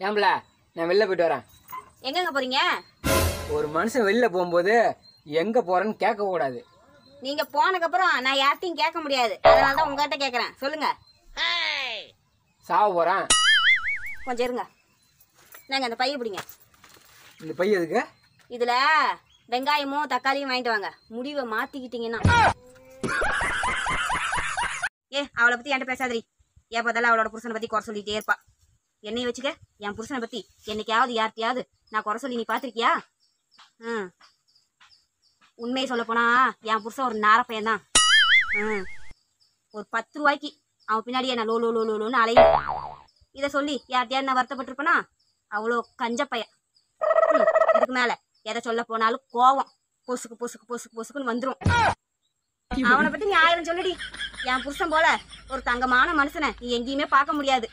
ஏம்பல நான் வெளில போயிட்டு வரேன் எங்கங்க போறீங்க ஒரு மனுஷன் வெளில போகும்போது எங்க போறேன்னு கேட்க கூடாது நீங்க போனதுக்கு அப்புறம் நான் யார்ட்டையும் கேட்க முடியாது அதனால தான் உங்ககிட்ட கேக்குறேன் சொல்லுங்க சாவ போறேன் கொஞ்சம் இருங்க நாங்க அந்த பைய பிடிங்க இந்த பைய எதுக்கு இதுல வெங்காயமும் தக்காளியும் வாங்கிட்டு வாங்க முடிவை மாத்திக்கிட்டீங்கன்னா ஏ அவளை பத்தி என்கிட்ட பேசாதடி ஏன் பார்த்தாலும் அவளோட புருஷனை பத்தி குறை சொல்லிட்டே இருப்பா என்னைய வச்சுக்க என் புருஷனை பத்தி என்னைக்காவது யார்ட்டையாவது நான் குறை சொல்லி நீ பாத்திருக்கியா ம் உண்மையை சொல்ல போனா என் புருஷன் ஒரு நாரப்பையன் தான் ம் ஒரு பத்து ரூபாய்க்கு அவன் பின்னாடியே நான் லோ லோ லோ லோ லோன்னு அலையும் இதை சொல்லி யார்ட்டையாவது நான் வருத்தப்பட்டிருப்பேனா அவ்வளோ கஞ்ச பையன் ம், இதுக்கு மேல எதை சொல்ல போனாலும் கோவம் பொசுக்கு பொசுக்கு பொசுக்கு பொசுக்குன்னு வந்துரும் அவனை பத்தி நீ ஆயிரம் சொல்லுடி என் புருஷன் போல ஒரு தங்கமான மனுஷனை நீ எங்கேயுமே பார்க்க முடியாது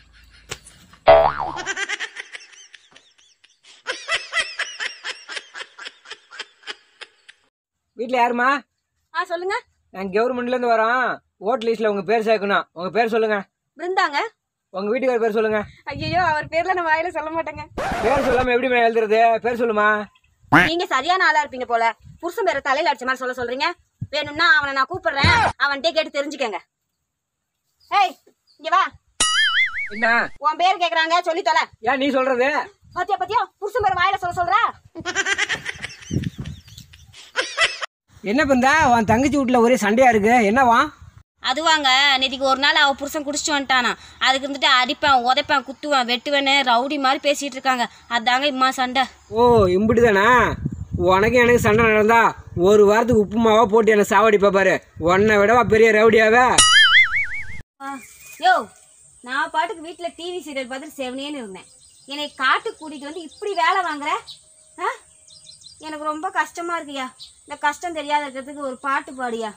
வீட்டில் யாருமா ஆ சொல்லுங்க நான் கவர்மெண்ட்லேருந்து வரோம் ஓட் லிஸ்ட்டில் உங்கள் பேர் சேர்க்கணும் உங்கள் பேர் சொல்லுங்கள் பிருந்தாங்க உங்கள் வீட்டுக்கார பேர் சொல்லுங்கள் ஐயோ அவர் பேர்ல நான் வாயில சொல்ல மாட்டேங்க பேர் சொல்லாமல் எப்படி எழுதுறது பேர் சொல்லுமா நீங்க சரியான ஆளா இருப்பீங்க போல புருஷன் பேரை தலையில அடிச்ச மாதிரி சொல்ல சொல்றீங்க வேணும்னா அவனை நான் கூப்பிடுறேன் அவன்கிட்ட கேட்டு தெரிஞ்சுக்கங்க ஏய் இங்க வா என்ன உன் பேர் கேக்குறாங்க சொல்லி தொலை ஏன் நீ சொல்கிறது பாத்தியா பாத்தியா புருஷன் பேரை வாயில சொல்ல சொல்ற என்ன பந்தா உன் தங்கச்சி வீட்டில் ஒரே சண்டையாக இருக்கு என்னவா அதுவாங்க நேத்திக்கு ஒரு நாள் அவ புருஷன் குடிச்சிட்டு வந்துட்டானா அதுக்கு இருந்துட்டு அடிப்பேன் உதைப்பேன் குத்துவேன் வெட்டுவேன்னு ரவுடி மாதிரி பேசிட்டு இருக்காங்க அதாங்க இம்மா சண்டை ஓ இம்புட்டு தானா உனக்கு எனக்கு சண்டை நடந்தா ஒரு வாரத்துக்கு உப்பு மாவா போட்டு என்னை சாவடிப்பா பாரு உன்னை விடவா பெரிய ரவுடியாவே யோ நான் பாட்டுக்கு வீட்டில் டிவி சீரியல் பார்த்துட்டு செவனேன்னு இருந்தேன் என்னை காட்டுக்கு கூட்டிகிட்டு வந்து இப்படி வேலை வாங்குற ஆ எனக்கு ரொம்ப கஷ்டமா இருக்குயா இந்த கஷ்டம் தெரியாத இருக்கிறதுக்கு ஒரு பாட்டு பாடியா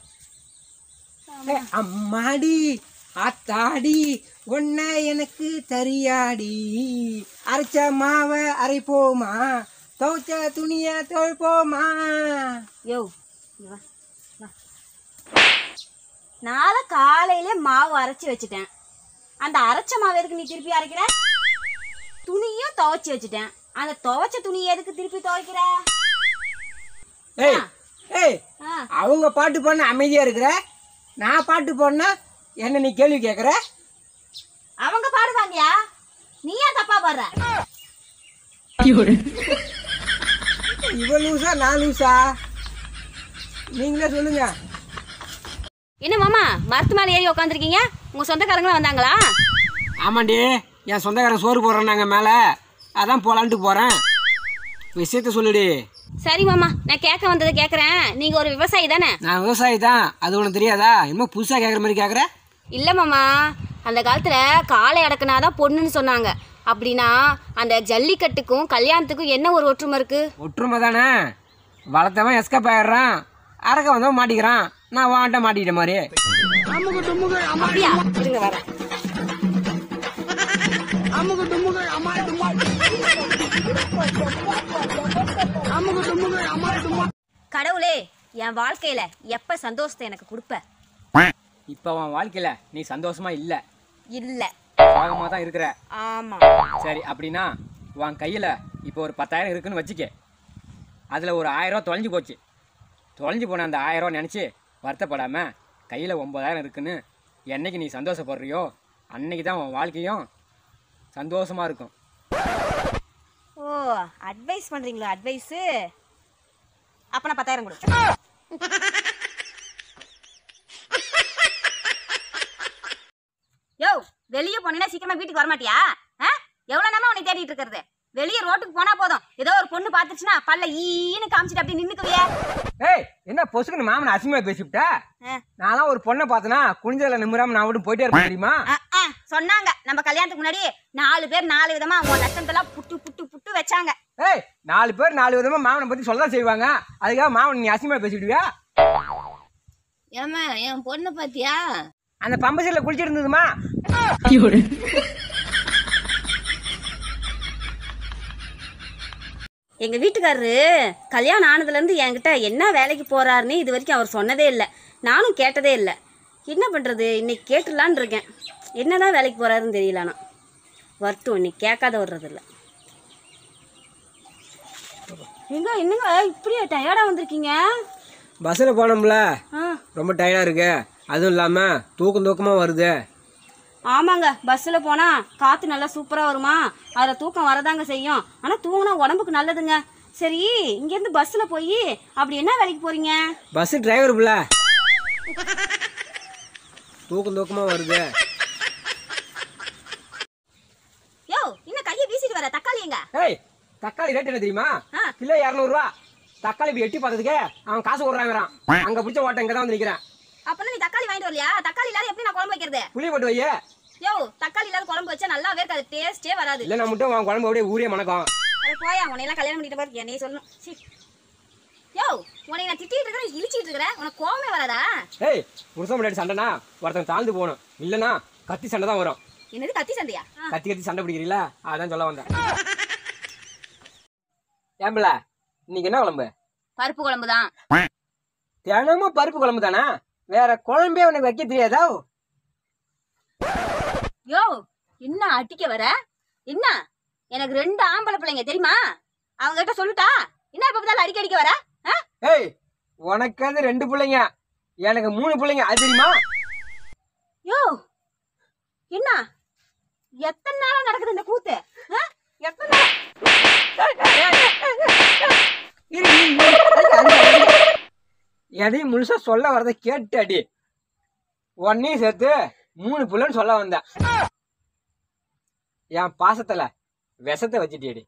அம்மாடி ஆத்தாடி ஒன்ன எனக்கு தரியாடி அரைச்ச மாவை அரைப்போமா துவைச்ச துணிய துவைப்போமா யோ இங்க வா வா நான் தான் காலையிலே மாவு அரைச்சி வச்சுட்டேன் அந்த அரைச்ச மாவு எதுக்கு நீ திருப்பி அரைக்கிற துணியும் துவைச்சி வச்சுட்டேன் அந்த துவைச்ச துணி எதுக்கு திருப்பி துவைக்கிற ஏய் ஏய் ஆ அவங்க பாட்டு பண்ண அமைதியா இருக்கிற நான் பாட்டு பண்ணா என்ன நீ கேள்வி கேட்குற அவங்க பாடுவாங்கயா நீ ஏன் தப்பா பாடுற இவன் லூசா நான் லூசா நீங்களே சொல்லுங்க என்ன மாமா மரத்து மேலே ஏறி உட்காந்துருக்கீங்க உங்க சொந்தக்காரங்களும் வந்தாங்களா ஆமாண்டி என் சொந்தக்காரன் சோறு போடுறேன்னாங்க மேலே அதான் போலான்ட்டு போகிறேன் விஷயத்த சொல்லுடி சரி மாமா நான் கேட்க வந்ததை கேட்குறேன் நீங்க ஒரு விவசாயி தானே நான் விவசாயி தான் அது உனக்கு தெரியாதா இன்னும் புதுசாக கேட்குற மாதிரி கேட்குற இல்ல மாமா அந்த காலத்துல காளை அடக்குனாதான் பொண்ணுன்னு சொன்னாங்க அப்படின்னா அந்த ஜல்லிக்கட்டுக்கும் கல்யாணத்துக்கும் என்ன ஒரு ஒற்றுமை இருக்கு ஒற்றுமை தானே வளர்த்தவன் எஸ்கப் ஆயிடுறான் அறக்க வந்தவன் மாட்டிக்கிறான் நான் வாண்ட மாட்டிக்கிட்ட மாதிரி அப்படியா இருங்க வரேன் கடவுளே என் வாழ்க்கையில எப்ப சந்தோஷத்தை எனக்கு கொடுப்ப இப்போ அவன் வாழ்க்கையில் நீ சந்தோஷமா இல்லை இல்ல சோகமாக தான் இருக்கிற ஆமா சரி அப்படின்னா உன் கையில் இப்போ ஒரு பத்தாயிரம் இருக்குன்னு வச்சுக்க அதில் ஒரு ஆயிரம் தொலைஞ்சு போச்சு தொலைஞ்சு போன அந்த ஆயிரம் நினச்சி வருத்தப்படாமல் கையில் ஒம்பதாயிரம் இருக்குன்னு என்னைக்கு நீ சந்தோஷப்படுறியோ அன்னைக்கு தான் உன் வாழ்க்கையும் சந்தோஷமாக இருக்கும் ஓ அட்வைஸ் பண்றீங்களா அட்வைஸ் அப்ப நான் பத்தாயிரம் கொடு யோ வெளியே போனீங்கன்னா சீக்கிரமா வீட்டுக்கு வர மாட்டியா ஆ? எவ்வளவு நேரமா உன்னை தேடிட்டு இருக்கிறது வெளியே ரோட்டுக்கு போனா போதும் ஏதோ ஒரு பொண்ணு பாத்துச்சுன்னா பல்ல ஈன்னு காமிச்சிட்டு அப்படி நின்னுக்குவியா ஏய் என்ன பொசுக்குன்னு மாமன் அசிங்கமாக பேசிவிட்டா ஆ. நான்லாம் ஒரு பொண்ணை பார்த்தனா குனிஞ்சதில் நிமிராம நான் விட்டு போயிட்டே இருப்பேன் தெரியுமா ஆ, ஆ, சொன்னாங்க நம்ம கல்யாணத்துக்கு முன்னாடி நாலு பேர் நாலு விதமா உன் லட்சத்தெல்லாம் புட்டு புட்டு புட்டு வச்சாங்க ஏய் நாலு பேர் நாலு விதமாக மாமனை பற்றி சொல்ல தான் செய்வாங்க அதுக்காக மாமன் நீ அசிங்கமாக பேசிவிடுவியா ஏமா என் பொண்ணு பாத்தியா அந்த பம்பசீரில் குளிச்சிட்டு இருந்ததுமா எங்க வீட்டுக்காரரு கல்யாணம் ஆனதுல இருந்து என்கிட்ட என்ன வேலைக்கு போறாருன்னு இது வரைக்கும் அவர் சொன்னதே இல்லை நானும் கேட்டதே இல்லை என்ன பண்றது இன்னைக்கு கேட்டுடலான்னு இருக்கேன் என்னதான் வேலைக்கு போறாருன்னு தெரியல ஆனா வரட்டும் இன்னைக்கு கேட்காத வர்றது இல்லை எங்க என்னங்க இப்படி டயர்டா வந்திருக்கீங்க பஸ்ஸில் போனோம்ல ஆ ரொம்ப டயர்டாக இருக்கு அதுவும் இல்லாமல் தூக்கம் தூக்கமாக வருது ஆமாங்க பஸ்ஸில் போனால் காற்று நல்லா சூப்பராக வருமா அதில் தூக்கம் வரதாங்க செய்யும் ஆனால் தூங்கினா உடம்புக்கு நல்லதுங்க சரி இங்கேருந்து பஸ்ஸில் போய் அப்படி என்ன வேலைக்கு போகிறீங்க பஸ்ஸு டிரைவர் பிள்ள தூக்கம் தூக்கமாக வருது யோ இன்னும் கையை வீசிட்டு வர தக்காளி எங்க ஏய் தக்காளி ரேட் என்ன தெரியுமா ஆ. கிலோ இரநூறுவா தக்காளி இப்படி எட்டி பார்த்ததுக்கு அவன் காசு கொடுறாங்கிறான் அங்கே பிடிச்ச ஓட்டம் இங்கே தான் வந்து நிற்கிறேன் அப்பனா நீ தக்காளி வாங்கிட்டு வரலையா தக்காளி இல்லாத எப்படி நான் குழம்பு வைக்கிறது புளி போட்டு வையே யோ தக்காளி இல்லாத குழம்பு வச்சா நல்லாவே இருக்காது டேஸ்டே வராது இல்லை நான் மட்டும் அவன் குழம்பு அப்படியே ஊரே மணக்கம் அது போயா உன்னையெல்லாம் கல்யாணம் பண்ணிட்ட பாரு என்னைய சொல்லணும் சீ. யோ உன்னை நான் திட்டிட்டு இருக்கிறேன் இழிச்சிட்டு இருக்கிறேன் உனக்கு கோவமே வராதா ஏய் புருஷன் முன்னாடி சண்டைனா ஒருத்தன் தாழ்ந்து போகணும் இல்லைன்னா கத்தி சண்டை தான் வரும் என்னது கத்தி சந்தையா ஆ. கத்தி கத்தி சண்டை பிடிக்கிறீங்களா அதான் சொல்ல வந்தேன் ஏம்பிள்ள இன்னைக்கு என்ன குழம்பு பருப்பு குழம்பு தான் தினமும் பருப்பு குழம்பு தானே வேற குழம்பே உனக்கு வைக்க தெரியாதா யோ என்ன அடிக்க வர என்ன எனக்கு ரெண்டு ஆம்பளை பிள்ளைங்க தெரியுமா அவங்க கிட்ட சொல்லுட்டா என்ன இப்ப பார்த்தாலும் அடிக்க அடிக்க வர ஆ? ஏய் உனக்கு அது ரெண்டு பிள்ளைங்க எனக்கு மூணு பிள்ளைங்க அது தெரியுமா யோ என்ன எத்தனை நாளா நடக்குது இந்த கூத்து ஆ? எத்தனை நாள் இரு, இரு, இரு. அடிக்க, அடிக்க, அடிக்க. எதையும் முழுசா சொல்ல வரதை கேட்டு அடி உன்னையும் சேர்த்து மூணு புள்ளன்னு சொல்ல வந்தேன் என் பாசத்துல விஷத்தை வச்சுட்டியடி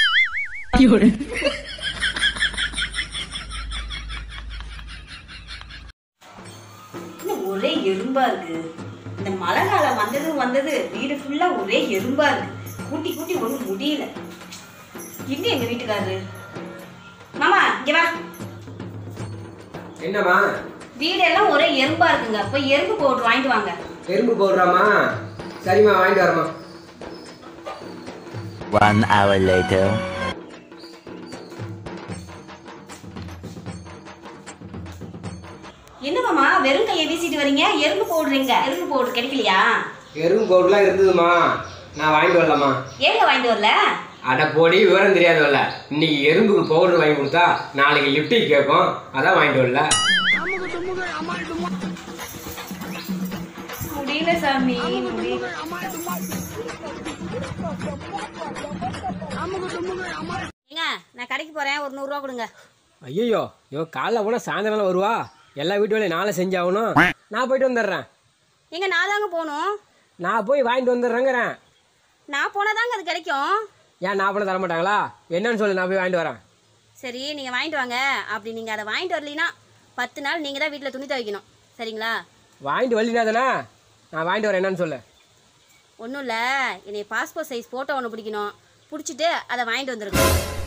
இன்னும் ஒரே எறும்பா இருக்கு இந்த மழை காலம் வந்தது வந்தது வீடு ஃபுல்லா ஒரே எறும்பா இருக்கு கூட்டி கூட்டி ஒன்றும் முடியல எங்க எங்க வீட்டுக்காரரு மாமா இங்க வா என்னம்மா வீடெல்லாம் ஒரே எறும்பா இருக்குங்க போய் எறும்பு பவுடர் வாங்கிட்டு வாங்க எறும்பு போடுறாமா சரிம்மா வாங்கிட்டு வரமா One hour later. என்ன மாமா வெறும் கையை வீசிட்டு வரீங்க எறும்பு பவுடருங்க எறும்பு பவுடர் கிடைக்கலையா எறும்பு பவுடர்லாம் இருந்ததுமா நான் வாங்கிட்டு வரலாமா ஏங்க வாங்கிட்டு வரல அட போடி விவரம் தெரியாதவல்ல இன்னைக்கு எறும்புக்கு பவுடர் வாங்கி கொடுத்தா நாளைக்கு லிப்டிக் கேட்கும் அதான் வாங்கிட்டு வரல முடியல சாமி முடியல ஏங்க நான் கடைக்கு போறேன் ஒரு நூறுரூவா கொடுங்க ஐயோ ஐயோ காலைல போனால் சாயந்தரம் வருவா எல்லா வீட்டு வேலையும் நாளை செஞ்சாகணும் நான் போயிட்டு வந்துடுறேன் எங்க நான் தாங்க போகணும் நான் போய் வாங்கிட்டு வந்துடுறேங்கிறேன் நான் போனாதாங்க அது கிடைக்கும் ஏன் நான் பண்ண தர மாட்டாங்களா என்னன்னு சொல்லு நான் போய் வாங்கிட்டு வரேன் சரி நீங்கள் வாங்கிட்டு வாங்க அப்படி நீங்கள் அதை வாங்கிட்டு வரலைன்னா பத்து நாள் நீங்கள் தான் வீட்டில் துணி துவைக்கணும் சரிங்களா வாங்கிட்டு வரலினா தானே நான் வாங்கிட்டு வரேன் என்னன்னு சொல்லு ஒன்றும் இல்லை என்னை பாஸ்போர்ட் சைஸ் ஃபோட்டோ ஒன்று பிடிக்கணும் பிடிச்சிட்டு அதை வாங்கிட்டு வந்துருங்க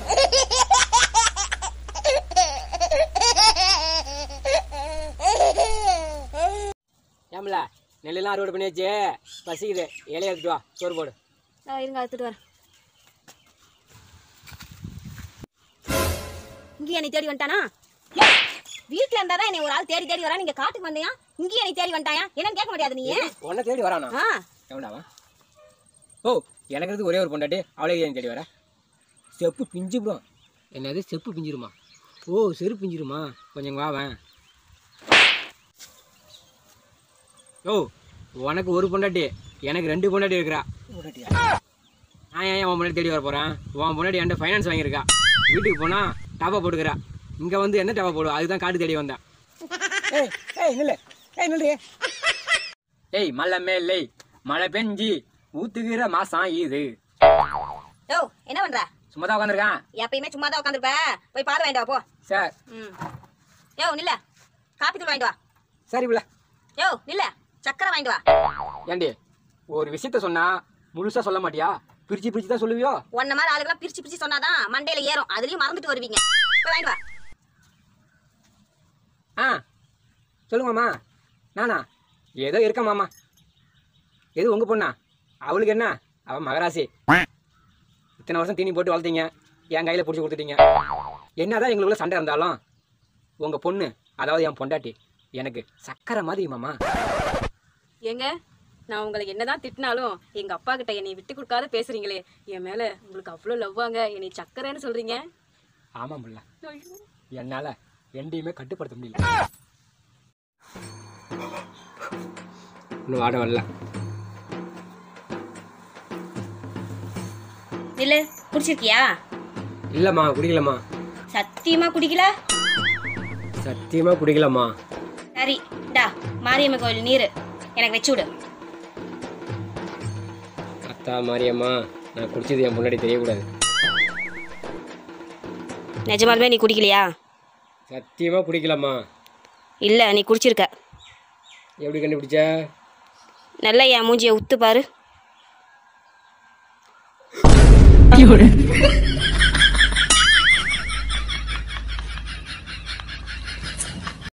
ஏம்ல நெல்லெல்லாம் அறுவடை பண்ணியாச்சு பசிக்குது இலைய எடுத்துட்டு வா சோறு போடு ஆ, இருங்க எடுத்துட்டு வரேன் இங்கேயும் என்னை தேடி வந்துட்டானா வீட்டில் இருந்தா தான் என்னை ஒரு ஆள் தேடி தேடி வரா நீங்கள் காட்டுக்கு வந்தியா இங்கேயும் என்னை தேடி வந்துட்டாயா என்னன்னு கேட்க முடியாது நீ உன்னை தேடி வரானா ஆ எவனாவா ஓ எனக்கு இருந்து ஒரே ஒரு பொண்டாட்டி அவளே ஏன் தேடி வர செப்பு பிஞ்சு விடும் என்னது செப்பு பிஞ்சிருமா ஓ செருப்பு பிஞ்சிருமா கொஞ்சம் வாவேன் ஓ உனக்கு ஒரு பொண்டாட்டி எனக்கு ரெண்டு பொண்டாட்டி இருக்கிறா நான் ஏன் உன் பொண்டாட்டி தேடி வர போகிறேன் உன் பொண்டாட்டி என்கிட்ட ஃபைனான்ஸ் வாங்கியிருக்கா வீட்டுக்கு போனால் டப்பா போட்டுக்கிறா இங்கே வந்து என்ன டப்பா போடுவா அதுதான் காட்டு தேடி வந்தேன் ஏய் ஏய் நில்லு ஏய் நில்லு ஏய் மழை மேலே மழை பெஞ்சி ஊத்துகிற மாசம் இது யோ என்ன பண்ற சும்மா தான் உட்காந்துருக்கான் எப்பயுமே சும்மா தான் உட்காந்துருப்ப போய் பால் வாங்கிட்டு வா போ சார் ம் யோ நில்ல காப்பி தூள் வாங்கிட்டு வா சரி பிள்ள யோ நில்ல சக்கரை வாங்கிட்டு வா ஏண்டி ஒரு விஷயத்த சொன்னா முழுசா சொல்ல மாட்டியா பிரிச்சு பிரிச்சு தான் சொல்லுவியோ உன்ன மாதிரி ஆளுங்களாம் பிரிச்சு பிரிச்சு சொன்னாதான் மண்டையில ஏறும் அதுலயும் மறந்துட்டு வருவீங்க போய் வாங்கிட்டு வா ஆ சொல்லுங்க மாமா நானா ஏதோ இருக்க மாமா எது உங்க பொண்ணா அவளுக்கு என்ன அவன் மகராசி இத்தனை வருஷம் தீனி போட்டு வளர்த்தீங்க என் கையில் பிடிச்சி கொடுத்துட்டீங்க என்னதான் எங்களுக்குள்ள சண்டை இருந்தாலும் உங்க பொண்ணு அதாவது என் பொண்டாட்டி எனக்கு சக்கரை மாதிரி மாமா ஏங்க நான் உங்களை என்னதான் திட்டினாலும் எங்க அப்பா கிட்ட என்னை விட்டு கொடுக்காத பேசுறீங்களே என் மேல உங்களுக்கு அவ்வளோ லவ்வாங்க என்னை சக்கரைன்னு சொல்றீங்க ஆமாம் பிள்ளை என்னால் ரெண்டையுமே கட்டுப்படுத்த முடியல இன்னும் வாட வரல நில்லு குடிச்சிருக்கியா இல்லைம்மா குடிக்கலம்மா சத்தியமா குடிக்கல சத்தியமாக குடிக்கலம்மா சரி டா மாரியம்மன் கோயில் நீர் எனக்கு வச்சு விடு அத்தா மாரியம்மா நான் குடிச்சது என் முன்னாடி தெரியக்கூடாது நிஜமாலுமே நீ குடிக்கலையா சத்தியமாக குடிக்கலம்மா இல்லை நீ குடிச்சிருக்க எப்படி கண்டுபிடிச்ச நல்லா என் மூஞ்சியை உத்து பாரு